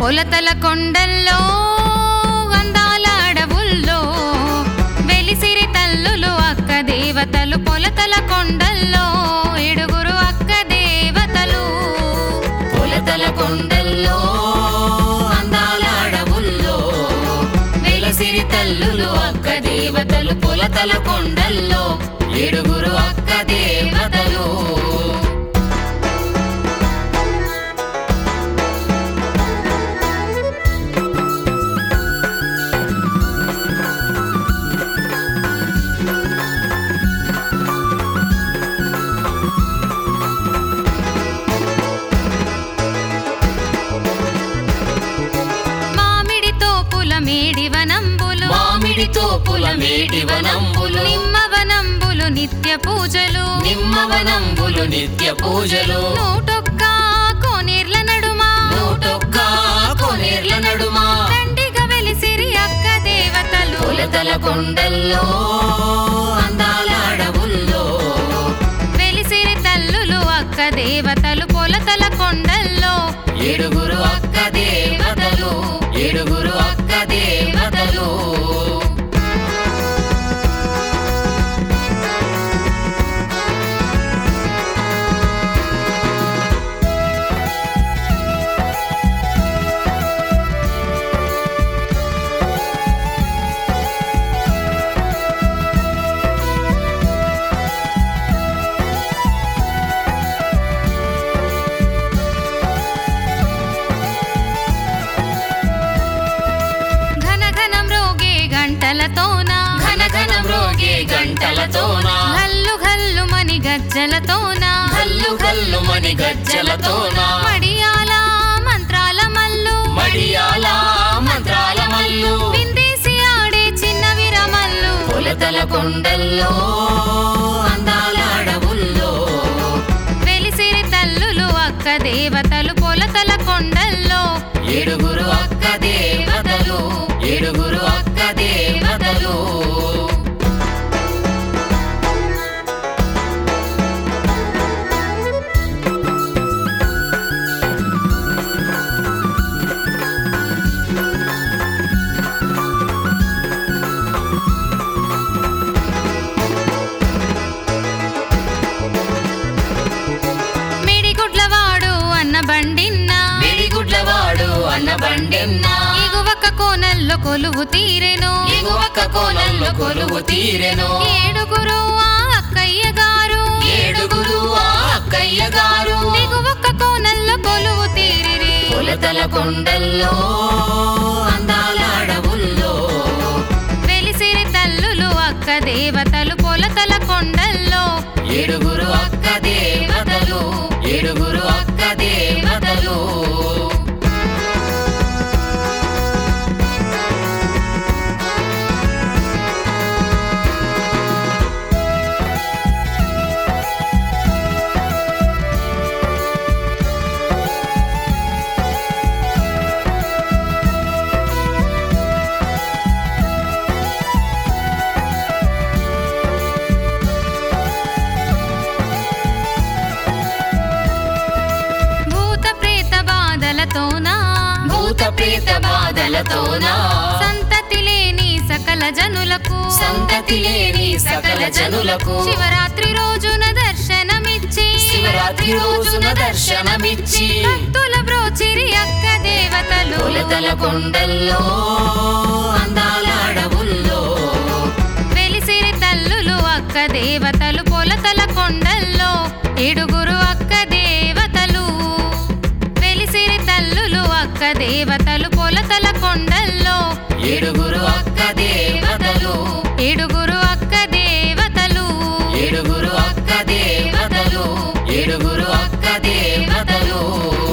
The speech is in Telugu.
పొలతల కొండల్లో అందాల అడవుల్లో వెలిసిరి తల్లులు అక్క దేవతలు పొలతల కొండల్లో ఏడుగురు అక్క దేవతలు పొలతల కొండల్లో అందాల అడవుల్లో వెలసిరి తల్లులు అక్క దేవతలు పొలతల కొండల్లో ఏడుగురు అక్క దేవతలు మామిడి తోపుల మేడి వనంబులు మామిడి తోపుల మేడి వనంబులు నిమ్మ వనంబులు నిత్య పూజలు నిమ్మవనంబులు నిత్య పూజలు నూటొక్క కోనేర్ల నడుమ నూటొక్క కొనేర్ల నడుమ దండిగా వెలిసిరి అక్క దేవతలు పొలతల కొండల్లో అందాల అడవుల్లో వెలిసిరి తల్లులు అక్క దేవతలు పొలతల కొండల్లో ఏడుగురు అక్క దేవతలు ఏడుగురు అక్క దేవతలు ఘన ఘనం రోగే గంటలతోన ఘన ఘన మ్రోగే గంటలతోన గల్లు గల్లు మని గజ్జలతోన కల్లు కల్లు మని గజ్జలతోన మడియాల మంత్రాల మల్లు మడియాల మంత్రాల మల్లు విందేసి ఆడే చిన్న విరమల్లు పొలతల కొండల్లో అందాల అడవుల్లో వెలిసిరి తల్లులు అక్క దేవతలు పొలతల కొండల్లో ఏడుగురు అక్క దేవతలు ఏడుగురు అక్క దేవతలు మిడిగుడ్లవాడు అన్న బండిన్న వెడిగుడ్లవాడు అన్న బండెన్న ఎగువక కోనల్లో కొలువు తీరెను ఎగువక్క కోనల్లో కొలువు తీరెను ఏడుగురు ఆ అక్కయ్య గారు ఏడుగురు ఆ అక్కయ్య గారు ఎగువక కోనల్లో కొలువు తీరిరి పొలతల కొండల్లో అందాల అడవుల్లో వెలిసిరి తల్లులు అక్క దేవతలు పొలతల కొండల్లో ఏడుగురు అక్క దేవతలు ఏడుగురు అక్క దేవతలు భూత ప్రేత బాధలతోన భూత ప్రేత బాధలతోన సంతతి లేని సకల జనులకు సంతతి లేని సకల జనులకు శివరాత్రి రోజున దర్శనమిచ్చి శివరాత్రి రోజున దర్శనమిచ్చి భక్తుల బ్రోచిరి అక్క దేవతలు పొలతల కొండల్లో అందాల అడవుల్లో వెలిసిరి తల్లులు అక్క దేవతలు పొలతల కొండల్లో ఏడుగురు అక్క దేవతలు వెలిసిరి తల్లులు అక్క దేవతలు పొలతల కొండల్లో ఏడుగురు అక్క దేవతలు ఏడుగురు అక్క దేవతలు ఏడుగురు అక్క దేవతలు ఏడుగురు అక్క దేవతలు